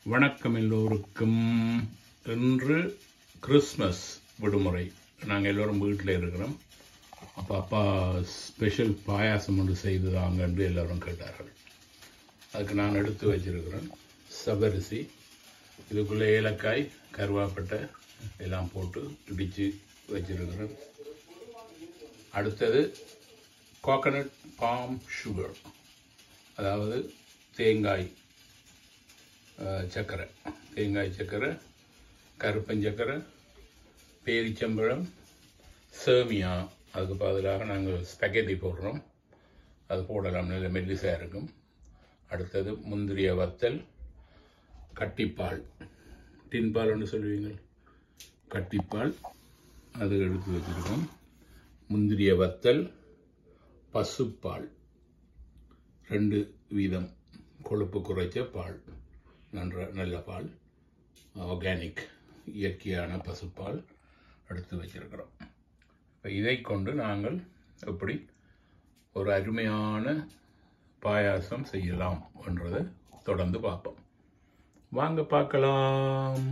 வணக்கம் எல்லோருக்கும் இன்று கிறிஸ்மஸ் விடுமுறை நாங்கள் எல்லோரும் வீட்டில் இருக்கிறோம் அப்போ அப்பா ஸ்பெஷல் பாயாசம் ஒன்று செய்துதாங்க என்று எல்லோரும் கேட்டார்கள் அதுக்கு நான் எடுத்து வச்சிருக்கிறேன் சபரிசி இதுக்குள்ளே ஏலக்காய் கருவாப்பட்டை எல்லாம் போட்டு இடித்து வச்சிருக்கிறேன் அடுத்தது கோகனட் பாம் சுகர் அதாவது தேங்காய் அஹ், சர்க்கரை தேங்காய் சர்க்கரை கருப்பஞ்சக்கரை பேரிச்சம்பழம் சேமியா அதுக்கு பதிலாக நாங்கள் ஸ்பெகட்டி போடுறோம் அது போடலாம் நல்ல மெல்லிசாக இருக்கும் அடுத்தது முந்திரிய வத்தல் கட்டிப்பால் டின்பால்னு சொல்லுவீங்க கட்டிப்பால் அது எடுத்து வச்சுருக்கோம் முந்திரிய வத்தல் பசுப்பால் ரெண்டு வீதம் கொழுப்பு குறைச்ச பால் நன்ற நல்ல பால் ஆர்கானிக் இயற்கையான பசுப்பால் எடுத்து வச்சிருக்கிறோம் இப்போ இதை கொண்டு நாங்கள் எப்படி ஒரு அருமையான பாயாசம் செய்யலாம் என்றதை தொடர்ந்து பார்ப்போம் வாங்க பார்க்கலாம்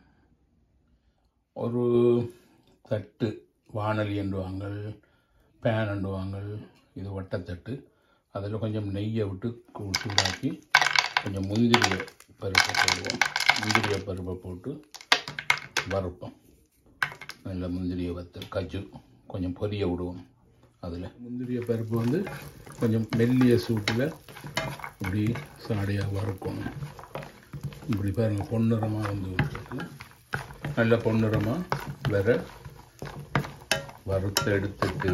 ஒரு தட்டு வானலி என்றுவாங்கள் பேன் என்றுவாங்கள் இது வட்டத்தட்டு அதில் கொஞ்சம் நெய்யை விட்டு கு- சூடாக்கி கொஞ்சம் முந்திரிய பருப்பை போடுவோம் முந்திரிய பருப்பை போட்டு வறுப்போம் நல்ல முந்திரிய வத்தல் கஜு கொஞ்சம் பொரிய விடுவோம் அதில் முந்திரிய பருப்பு வந்து கொஞ்சம் மெல்லிய சூட்டில் இப்படி சாடையாக வறுக்கணும் இப்படி பாருங்கள் பொன்னிறமாக வந்து விட்டுருக்கு நல்ல பொன்னிறமாக வர வறுத்து எடுத்துட்டு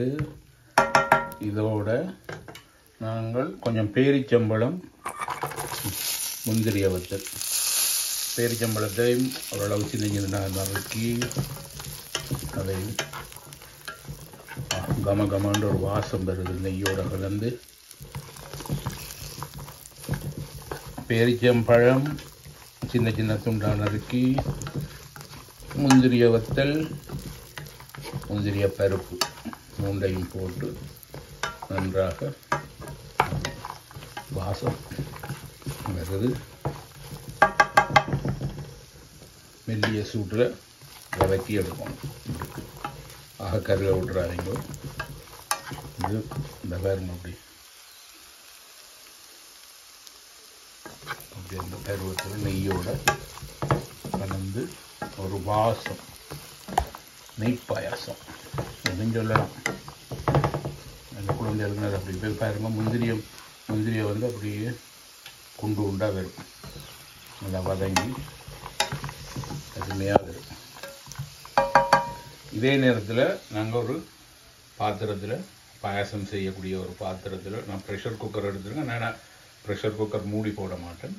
இதோட நாங்கள் கொஞ்சம் பேரிச்சம்பழம் முந்திரிய வத்தல் பேரிச்சம்பழத்தையும் ஓரளவு சின்ன சின்னதாக நறுக்கி அதை கம கமன்ற ஒரு வாசம் வருது நெய்யோட கலந்து பேரிச்சம்பழம் சின்ன சின்ன துண்டா நறுக்கி முந்திரிய வத்தல் முந்திரிய பருப்பு மூண்டையும் போட்டு நன்றாக வாசம் வருது மெல்லிய சூட்டில் வதக்கி எடுக்கணும் ஆக கருக விட்றாதீங்க இது இந்த பாருங்க அப்படி அப்படி அந்த பருவத்தில் நெய்யோட கலந்து ஒரு வாசம் நெய் பாயாசம் எதுவும் சொல்லலாம் அந்த குழந்தைகளுக்கு அது அப்படி போய் பாருங்க முந்திரியம் முந்திரியை வந்து அப்படியே குண்டு உண்டாக வரும் நல்லா வதங்கி அருமையாக வரும் இதே நேரத்தில் நாங்கள் ஒரு பாத்திரத்தில் பாயாசம் செய்யக்கூடிய ஒரு பாத்திரத்தில் நான் ப்ரெஷர் குக்கர் எடுத்துருக்கேன் நான் ப்ரெஷர் குக்கர் மூடி போட மாட்டேன்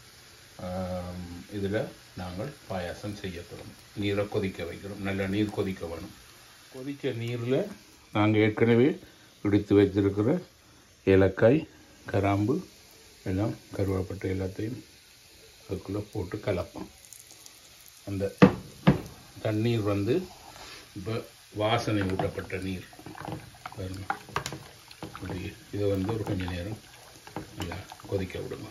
இதில் நாங்கள் பாயாசம் செய்யப்படும் நீரை கொதிக்க வைக்கிறோம் நல்ல நீர் கொதிக்க வேணும் கொதித்த நீரில் நாங்கள் ஏற்கனவே இடித்து வச்சிருக்கிற ஏலக்காய் கராம்பு எல்லாம் கருவாப்பட்டை எல்லாத்தையும் அதுக்குள்ளே போட்டு கலப்போம் அந்த தண்ணீர் வந்து இப்போ வாசனை ஊட்டப்பட்ட நீர் பாருங்க இப்படி இதை வந்து ஒரு கொஞ்ச நேரம் நல்லா கொதிக்க விடுங்க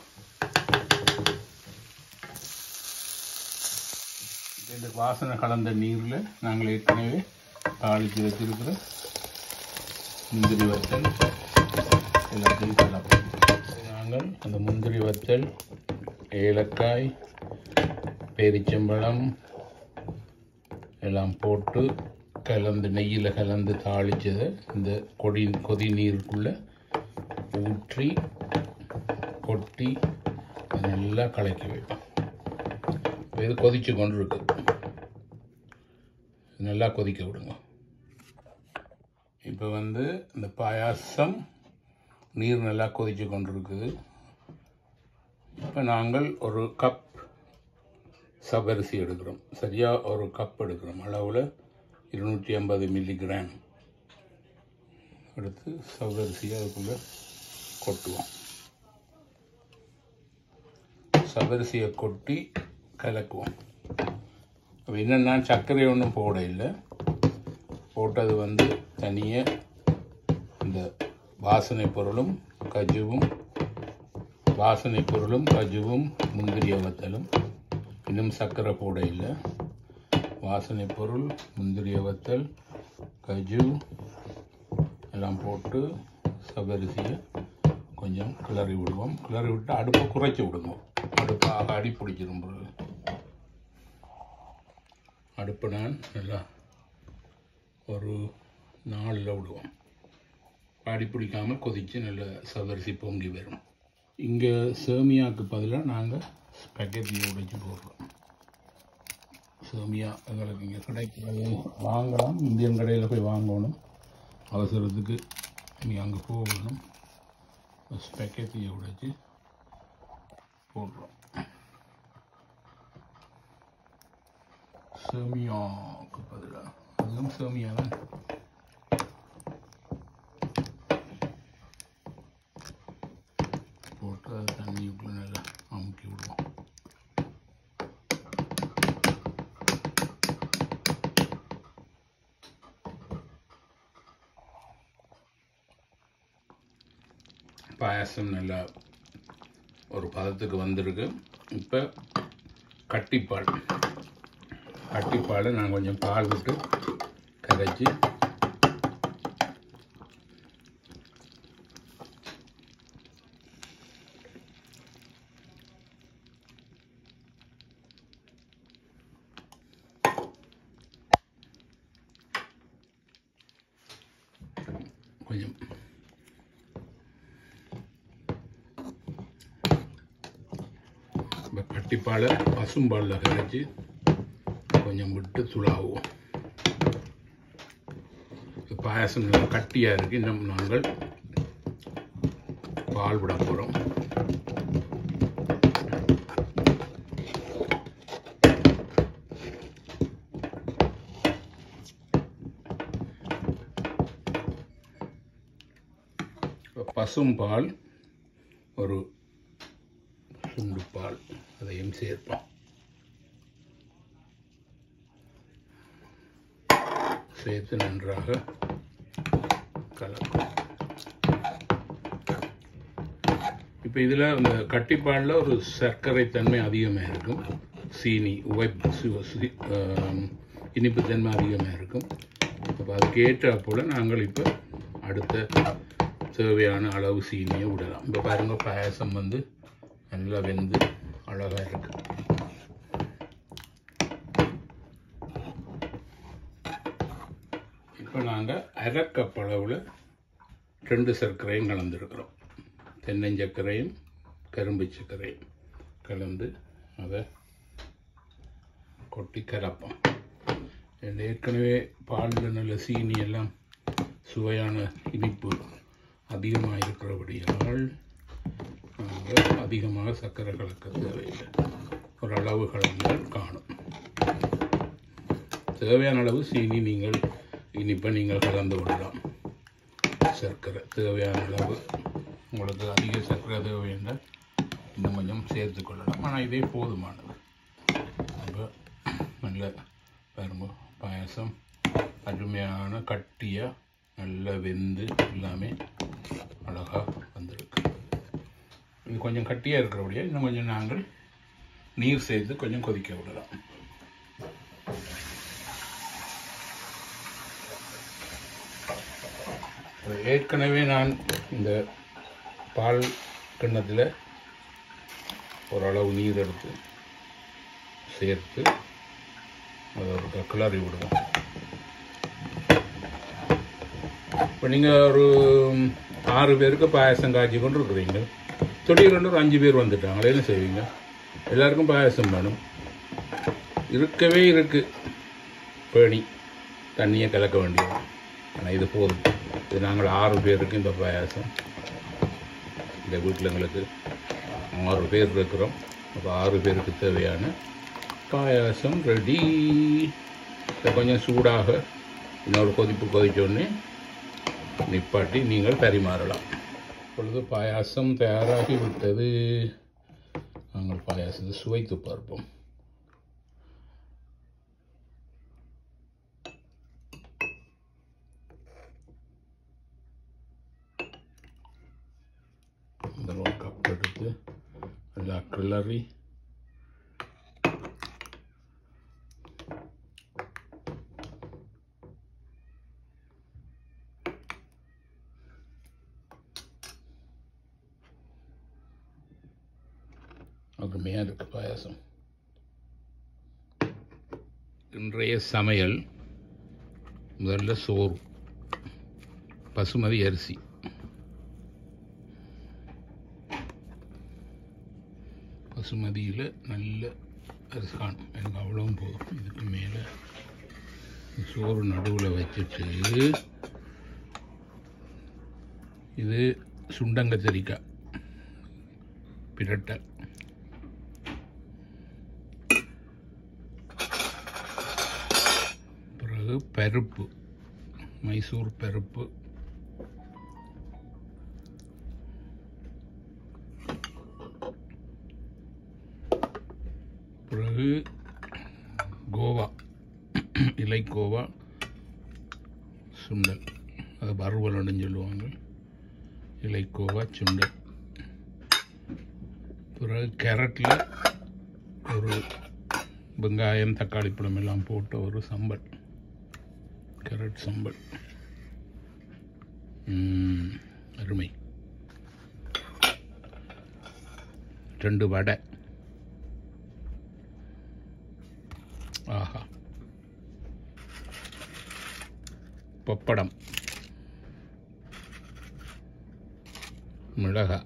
இந்த வாசனை கலந்த நீரில் நாங்கள் ஏற்கனவே தாளித்து வச்சிருக்கிற முந்திரி வத்தல் எல்லாத்தையும் கலப்போம் நாங்கள் அந்த முந்திரி வத்தல் ஏலக்காய் பேரிச்சம்பழம் எல்லாம் போட்டு கலந்து நெய்யில் கலந்து தாளித்ததை இந்த கொடி கொதி நீருக்குள்ளே ஊற்றி கொட்டி அதை நல்லா கலக்கி வைப்போம் இப்ப இது கொதிச்சு கொண்டு இருக்கு நல்லா கொதிக்க விடுங்க இப்போ வந்து இந்த பாயாசம் நீர் நல்லா கொதிச்சு கொண்டு இருக்குது இப்போ நாங்கள் ஒரு கப் சபரிசி எடுக்கிறோம் சரியாக ஒரு கப் எடுக்கிறோம் அளவில் இருநூற்றி ஐம்பது மில்லிகிராம் எடுத்து சபரிசியை அதுக்குள்ளே கொட்டுவோம் சபரிசியை கொட்டி கலக்குவோம் அப்போ என்னென்னா சர்க்கரை ஒன்றும் போட இல்லை போட்டது வந்து தனியாக இந்த வாசனை பொருளும் கஜுவும் வாசனை பொருளும் கஜுவும் முந்திரிய வத்தலும் இன்னும் சர்க்கரை போட இல்லை வாசனை பொருள் முந்திரிய வத்தல் கஜு எல்லாம் போட்டு சபரிசியை கொஞ்சம் கிளறி விடுவோம் கிளறி விட்டு அடுப்பை குறைச்சி விடுங்க அடுப்பாக அடி பிடிச்சிரும் பிறகு அடுப்பை நான் நல்லா ஒரு நாளில் விடுவோம் அடி பிடிக்காமல் கொதித்து நல்ல சவரிசி பொங்கி வரும் இங்கே சேமியாவுக்கு பதிலாக நாங்கள் ஸ்பெகத்தி உடைச்சி போடுறோம் சேமியா எங்களுக்கு இங்கே கிடைக்கிறது வாங்கலாம் இந்தியன் கடையில் போய் வாங்கணும் அவசரத்துக்கு நீ அங்கே போகணும் ஸ்பெகத்தியை உடைச்சி போடுறோம் சேமியாவுக்கு பதிலாக அதுவும் சேமியா தான் போட்டு அது தண்ணிக்குள்ளே நல்லா அமுக்கி விடுவோம் பாயாசம் நல்லா ஒரு பதத்துக்கு வந்திருக்கு இப்போ கட்டிப்பால் கட்டிப்பாலை நான் கொஞ்சம் பால் விட்டு கரைச்சி கொஞ்சம் இப்போ கட்டிப்பாலை பசும்பாலில் கரைச்சி கொஞ்சம் விட்டு துளாவுவோம் இப்ப பாயாசம் நல்லா கட்டியாக இருக்குது இன்னும் நாங்கள் பால் விட போகிறோம் பசும்பால் ஒரு சுண்டு பால் அதையும் சேர்ப்போம் சேர்த்து நன்றாக கலக்கும் இப்போ இதில் இந்த கட்டிப்பாலில் ஒரு சர்க்கரை தன்மை அதிகமாக இருக்கும் சீனி உவைப்பு சு- சி- ஆம், இனிப்பு தன்மை அதிகமாக இருக்கும் அப்போ அதுக்கு ஏற்ற போல் நாங்கள் இப்போ அடுத்த தேவையான அளவு சீனியை விடலாம் இப்போ பாருங்கள் பாயாசம் வந்து நல்லா வெந்து அழகாக இருக்கு இப்போ நாங்கள் அரை கப் அளவில் ரெண்டு சர்க்கரையும் கலந்துருக்குறோம் தென்னஞ்சர்க்கரையும் கரும்பு சர்க்கரையும் கலந்து அதை கொட்டி கலப்போம் இதுல ஏற்கனவே பாலில் நல்ல சீனி எல்லாம் சுவையான இனிப்பு அதிகமாக இருக்கிறபடியால் நாங்கள் அதிகமாக சர்க்கரை கலக்க தேவையில்லை ஒரு அளவு கலந்தால் காணும் தேவையான அளவு சீனி நீங்கள் இனிப்பை நீங்கள் கலந்து விடலாம் சர்க்கரை தேவையான அளவு உங்களுக்கு அதிக சர்க்கரை தேவை என்றால் இன்னும் கொஞ்சம் சேர்த்து கொள்ளலாம் ஆனால் இதே போதுமானது அப்போ நல்ல பாருங்க பாயாசம் அருமையான கட்டியாக நல்லா வெந்து எல்லாமே அழகாக வந்திருக்கு இது கொஞ்சம் கட்டியாக இருக்கிறபடியே இன்னும் கொஞ்சம் நாங்கள் நீர் சேர்த்து கொஞ்சம் கொதிக்க விடலாம் அது ஏற்கனவே நான் இந்த பால் கிண்ணத்தில் ஓரளவு நீர் எடுத்து சேர்த்து அதை ஒரு கிளறி விடுவோம் இப்போ நீங்கள் ஒரு ஆறு பேருக்கு பாயாசம் காய்ச்சி கொண்டு இருக்கிறீங்க திடீர்னு ஒரு அஞ்சு பேர் வந்துட்டாங்க என்ன செய்வீங்க எல்லாருக்கும் பாயாசம் வேணும் இருக்கவே இருக்கு பேணி தண்ணியை கலக்க வேண்டியது ஆனால் இது போதும் இது நாங்கள் ஆறு பேருக்கு இந்த பாயாசம் இந்த வீட்டில் எங்களுக்கு ஆறு பேர் இருக்கிறோம் அப்போ ஆறு பேருக்கு தேவையான பாயாசம் ரெடி இதை கொஞ்சம் சூடாக இன்னொரு கொதிப்பு கொதிச்சோடனே நிப்பாட்டி நீங்கள் பரிமாறலாம் இப்பொழுது பாயாசம் தயாராகி விட்டது நாங்கள் பாயாசத்தை சுவைத்து பார்ப்போம் இந்த ஒரு கப் எடுத்து கிளறி அருமையாக இருக்கு பாயாசம் இன்றைய சமையல் முதல்ல சோறு பசுமதி அரிசி பசுமதியில் நல்ல அரிசி காணும் எனக்கு அவ்வளவும் போதும் இதுக்கு மேலே சோறு நடுவில் வச்சுட்டு இது சுண்டங்கத்தரிக்காய் பிரட்டை பிறகு பருப்பு மைசூர் பருப்பு பிறகு கோவா இலை கோவா சுண்டல் அது வறுவல்னு சொல்லுவாங்க இலை கோவா சுண்டல் பிறகு கேரட்டில் ஒரு வெங்காயம் தக்காளி பழம் எல்லாம் போட்ட ஒரு சம்பல் கேரட் சம்பல் ம், அருமை ரெண்டு வடை ஆஹா பப்படம் மிளகாய்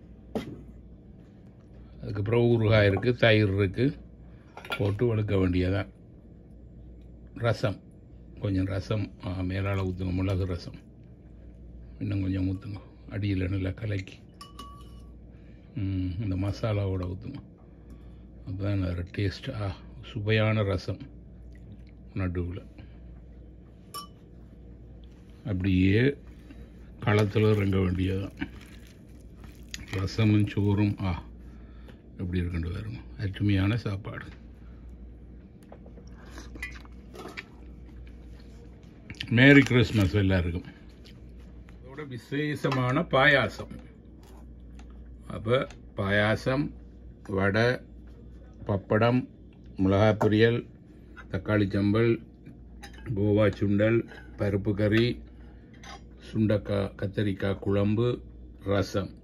அதுக்கப்புறம் ஊறுகாய் இருக்குது தயிர் இருக்குது போட்டு வளர்க்க வேண்டியதான் ரசம் கொஞ்சம் ரசம் ஆ, மேலால ஊற்றுங்க மிளகு ரசம் இன்னும் கொஞ்சம் ஊற்றுங்க அடியில் நல்லா கலக்கி ம், இந்த மசாலாவோட ஊற்றுங்க அப்பதான் நல்ல டேஸ்ட் ஆ சுவையான ரசம் நடுவில் அப்படியே களத்தில் இறங்க வேண்டியதுதான் ரசமும் சோறும் ஆ எப்படி இருக்குன்னு பாருங்க அருமையான சாப்பாடு மேரி கிறிஸ்மஸ் எல்லாருக்கும் அதோட விசேஷமான பாயாசம் அப்போ பாயாசம் வடை பப்படம் மிளகாய் பொரியல் தக்காளி சம்பல் கோவா சுண்டல் பருப்பு கறி சுண்டக்காய் கத்தரிக்காய் குழம்பு ரசம்